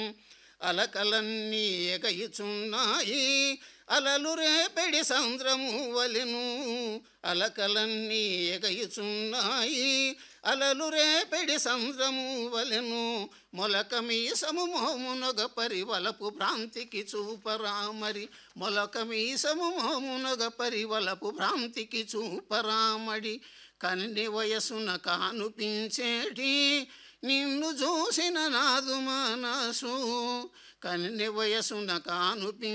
అలకలన్నీ ఎగయిచున్నాయి అలలు రేపెడి సంద్రము వలెను అలకలన్నీ ఎగయిచున్నాయి అలలు రేపెడి సంద్రము వలెను మొలక మీసము మోమునొగ పరివలపు భ్రాంతికి చూపరా మరి మొలక మీసము మోమునొగ పరివలపు భ్రాంతికి చూపరామడి కన్ని వయసున కానుపించేటి నిన్ను చూసిన నాదు మనసు కన్ని వయసున కానుపి